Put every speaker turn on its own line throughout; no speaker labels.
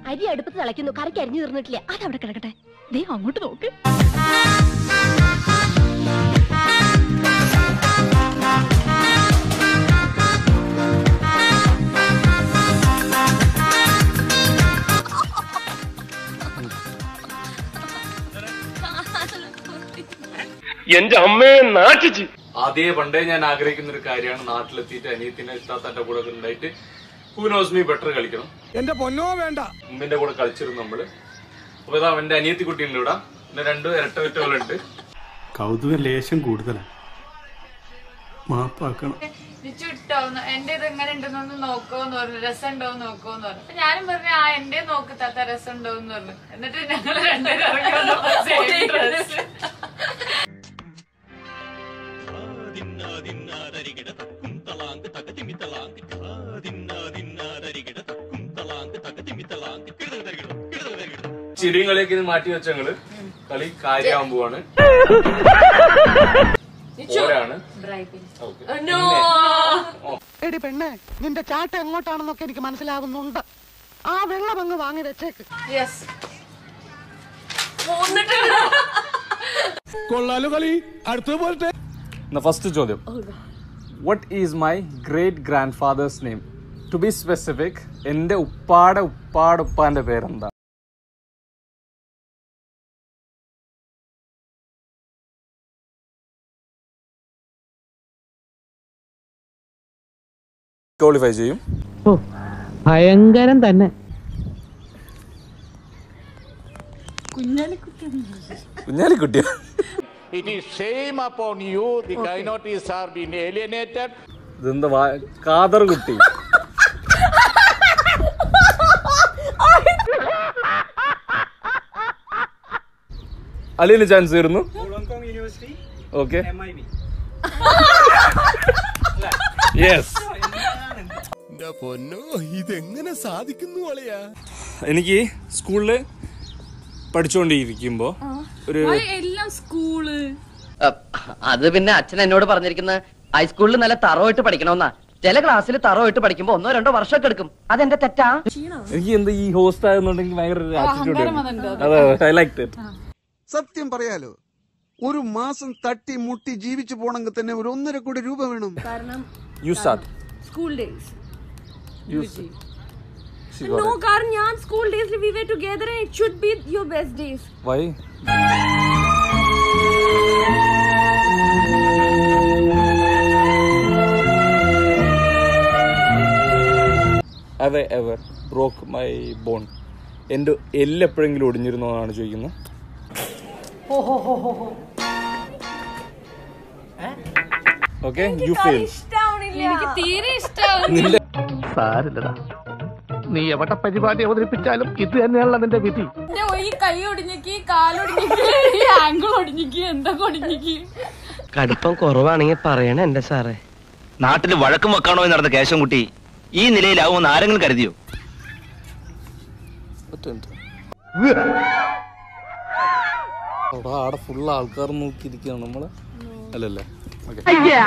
അരി അടുപ്പത്ത് തിളയ്ക്കുന്നു കറിക്ക് അരിഞ്ഞു തീർന്നിട്ടില്ല അതവിടെ കിടക്കട്ടെ ദേ അങ്ങോട്ട് നോക്ക്
എന്റെ അമ്മയെ നാട്ടിച്ച്
അതേ പണ്ടേ ഞാൻ ആഗ്രഹിക്കുന്ന ഒരു കാര്യമാണ് നാട്ടിലെത്തിയിട്ട് അനിയത്തിന്റെ ഇത്താത്തന്റെ കൂടെ ഒക്കെ ഉണ്ടായിട്ട് ഹൂ നോസ് മീ ബെറ്റർ കളിക്കണം
എന്റെ പൊന്നോ വേണ്ട
ഉമ്മിന്റെ കൂടെ കളിച്ചിരുന്നു നമ്മള് അപ്പൊ ഇതാ എന്റെ അനിയത്തി കുട്ടിയുണ്ട് ഇവിടെ പിന്നെ രണ്ട് ഇരട്ട വിറ്റുകളുണ്ട്
കൗതുക ലേശം കൂടുതലാണ് മാപ്പാക്കണം
ചുട്ടോന്ന് എന്റെ ഇത് എങ്ങനെ ഉണ്ടെന്നൊന്ന് നോക്കോന്ന് പറഞ്ഞു രസം ഉണ്ടോന്ന് നോക്കോന്ന് പറഞ്ഞു അപ്പൊ ഞാനും പറഞ്ഞു ആ എന്റെ നോക്ക് താത്ത രസം ഉണ്ടോന്ന് പറഞ്ഞു എന്നിട്ട് ഞങ്ങൾ രണ്ടുപേരും ഇറങ്ങി വന്നപ്പോ same dress.
ചിരിയും കളിയൊക്കെ ഇത് മാറ്റി വെച്ച ഞങ്ങള് കളി കാര്യമാകാൻ പോവാണ് ഓരാണ് ഓക്കെ
എടി പെണ്ണെ നിന്റെ ചാട്ട എങ്ങോട്ടാണെന്നൊക്കെ എനിക്ക് മനസ്സിലാവുന്നുണ്ട് ആ വെള്ളം അങ്ങ് വാങ്ങി വെച്ചേക്ക്
Yes.
കൊള്ളാലോ കളി അടുത്തത് പോലത്തെ
ഫസ്റ്റ് ചോദ്യം what is my great grandfather's name to be specific എന്റെ ഉപ്പാടെ ഉപ്പാടെ ഉപ്പാന്റെ പേരെന്താ ക്വാളിഫൈ ചെയ്യും
ഭയങ്കരം തന്നെ
കുഞ്ഞാലിക്കുട്ടിയ
It is shame upon you, the Kainotis are being alienated.
ഇതെന്താ വാ- കാദർ കുട്ടി അലിന് ചാൻസ് ആയിരുന്നു ഓക്കെ യെസ്
പൊന്നോ ഇതെങ്ങനെ സാധിക്കുന്നു വളയാ
എനിക്ക് സ്കൂളില് പഠിച്ചുകൊണ്ടിരിക്കുമ്പോ ഒരു
എല്ലാം സ്കൂള്
അത് പിന്നെ അച്ഛൻ എന്നോട് പറഞ്ഞിരിക്കുന്ന ഹൈസ്കൂളിൽ നല്ല തറവായിട്ട് പഠിക്കണമെന്നാ ചില ക്ലാസ്സിൽ തറവായിട്ട് പഠിക്കുമ്പോ ഒന്നോ രണ്ടോ വർഷമൊക്കെ എടുക്കും അതെന്റെ തെറ്റാ
എനിക്ക് എന്താ ഈ ഹോസ്റ്റ് ആയെന്നുണ്ടെങ്കിൽ ഭയങ്കര ഒരു attitude അതെ ഐ ലൈക്ക് ഇറ്റ്
സത്യം പറയാലോ ഒരു മാസം തട്ടി മുട്ടി ജീവിച്ചു പോണെങ്കിൽ തന്നെ ഒരു ഒന്നര കോടി രൂപ വേണം
you start
school days
you
know കാരണം ഞാൻ സ്കൂൾ ഡേയ്സിൽ we were together it should be your best days
why അതെ എവർ ബ്രോക്ക് മൈ ബോൺ എൻ്റെ എല്ല് എപ്പോഴെങ്കിലും ഒടിഞ്ഞിരുന്നോ എന്നാണ് ചോദിക്കുന്നത് ഓക്കെ യു ഫെയിൽ
എനിക്ക് തീരെ ഇഷ്ടമാവും
നിന്റെ
സാരില്ലടാ നീ എവിടെ പരിപാടി അവതരിപ്പിച്ചാലും ഇത് തന്നെയാണല്ലോ നിന്റെ വിധി
എന്റെ ഈ കൈ ഒടിഞ്ഞിക്ക് കാലൊടിഞ്ഞിക്ക് ഈ ആംഗിൾ ഒടിഞ്ഞിക്ക് എന്തൊക്കെ ഒടിഞ്ഞിക്ക്
കടുപ്പം കുറവാണെങ്കിൽ പറയണ എന്റെ സാറേ
നാട്ടിൽ വഴക്കും വെക്കാണോ എന്ന് നടന്ന കേശവൻകുട്ടി ഈ നിലയിലാവുമെന്ന് ആരെങ്കിലും കരുതിയോ
അവിടെ ആടെ ഫുൾ ആൾക്കാർ നോക്കിയിരിക്കുകയാണ് നമ്മള് അല്ലല്ലേ ഓക്കെ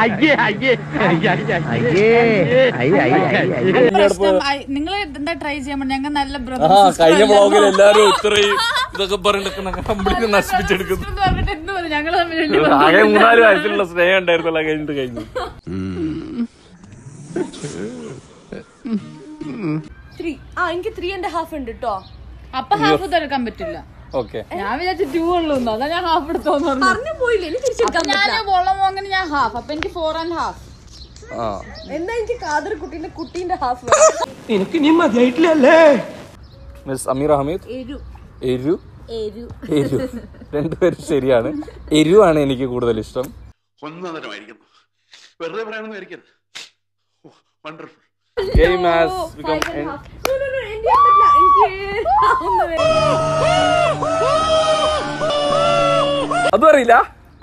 നിങ്ങൾ എന്താ ട്രൈ ചെയ്യാൻ പറ്റും ഞങ്ങൾ നല്ല
ആ
ബ്രദർ
കഴിഞ്ഞ ബ്ലോഗിൽ എല്ലാരും ഇത്രയും ഇതൊക്കെ പറഞ്ഞിട്ട് കംപ്ലീറ്റ് നശിപ്പിച്ചെടുക്കുന്നു
പറഞ്ഞിട്ട് എന്ത് പറഞ്ഞു ഞങ്ങൾ തമ്മിൽ വലിയ
ആകെ മൂന്നാല് വയസ്സിലുള്ള സ്നേഹം ഉണ്ടായിരുന്നല്ലോ കഴിഞ്ഞിട്ട് കഴിഞ്ഞു
ത്രീ ആ എനിക്ക് ത്രീ ആൻഡ് ഹാഫ് ഉണ്ട് കേട്ടോ
അപ്പൊ ഹാഫ് തിരക്കാൻ പറ്റില്ല
ഓക്കെ
ഞാൻ വിചാരിച്ചു ടൂ ഉള്ളൂ അതാ ഞാൻ ഹാഫ് എടുത്തോന്ന് പറഞ്ഞു
പറഞ്ഞു പോയില്ലേ എനിക്ക് തിരിച്ചെടുക്കാൻ
ഞാൻ വോളം അങ്ങനെ ഞാൻ ഹാഫ് അപ്പൊ എനിക്ക് ഫോർ ആൻഡ് ഹാഫ്
ആ
എന്നാ എനിക്ക് കാതർ കുട്ടീന്റെ കുട്ടീന്റെ ഹാഫ്
മിസ് അമീർ അഹമ്മദ്
എരു
എരു
എരു
എരു രണ്ടുപേരും ശരിയാണ് എരുവാണ് എനിക്ക് കൂടുതൽ ഇഷ്ടം
ഒന്നതരമായിരിക്കുന്നു വെറുതെ പറയണമെന്ന് ആയിരിക്കരുത് wonderful
game has become
No, no, no, എനിക്ക് പറ്റില്ല. എനിക്ക് ആവുന്ന വരെ.
അതും അറിയില്ല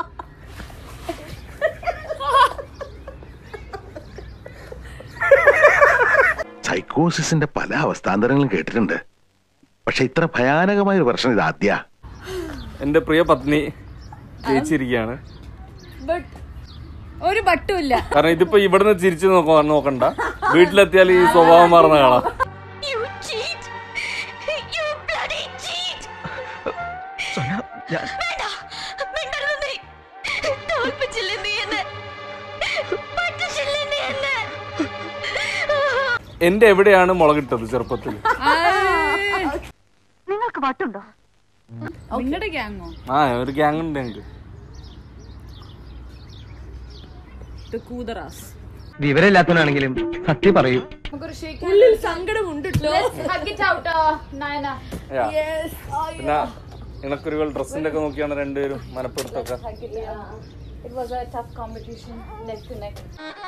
സൈക്കോസിന്റെ പല അവസ്ഥാന്തരങ്ങളും കേട്ടിട്ടുണ്ട് പക്ഷെ ഇത്ര ഭയാനകമായ ഒരു പ്രശ്നം ഇത് ആദ്യ
എന്റെ പ്രിയ പത്നി ജയിച്ചിരിക്കുകയാണ്
But
ഒരു ബട്ടുമില്ല
കാരണം ഇതിപ്പോ ഇവിടുന്ന് ചിരിച്ചു നോക്ക നോക്കണ്ട വീട്ടിലെത്തിയാൽ ഈ സ്വഭാവം മാറുന്ന കാണാം
you cheat. വേണ്ട മിണ്ടരുത് നീ തോൽപ്പിച്ചില്ലേ നീ എന്നെ പറ്റിച്ചില്ലേ നീ എന്നെ
എന്റെ എവിടെയാണ് മുളകിട്ടത് ചെറുപ്പത്തിൽ
നിങ്ങൾക്ക് വട്ടുണ്ടോ
നിങ്ങളുടെ ഗ്യാങ്ങോ
ആ ഒരു ഗ്യാങ് ഉണ്ട് ഞങ്ങൾക്ക്
കൂതറാസ്
വിവരമില്ലാത്തവനാണെങ്കിലും സത്യം പറയൂ
ഉള്ളിൽ സങ്കടമുണ്ട്
പിന്നെ ഇണക്കുരുകൾ ഡ്രസ്സിന്റെ ഒക്കെ നോക്കിയാണ് രണ്ടുപേരും മനപ്പെടുത്തൊക്കെ
It was a tough competition, neck to neck.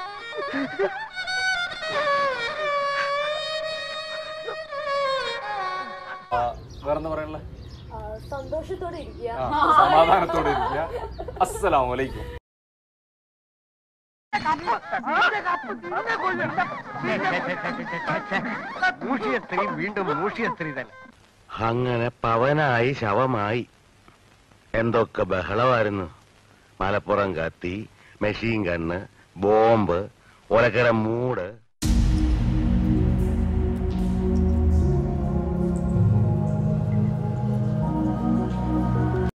ആ, വേറെന്താ പറയാനുള്ള
സന്തോഷത്തോടെ ഇരിക്കുക
സമാധാനത്തോടെ ഇരിക്കുക അസ്സലാമു അലൈക്കും
മൂഷിയ സ്ത്രീ വീണ്ടും മൂഷിയ സ്ത്രീ തന്നെ അങ്ങനെ പവനായി ശവമായി എന്തൊക്കെ ബഹളമായിരുന്നു മലപ്പുറം കത്തി മെഷീൻ കണ്ണ് ബോംബ് ഒലക്കര മൂട്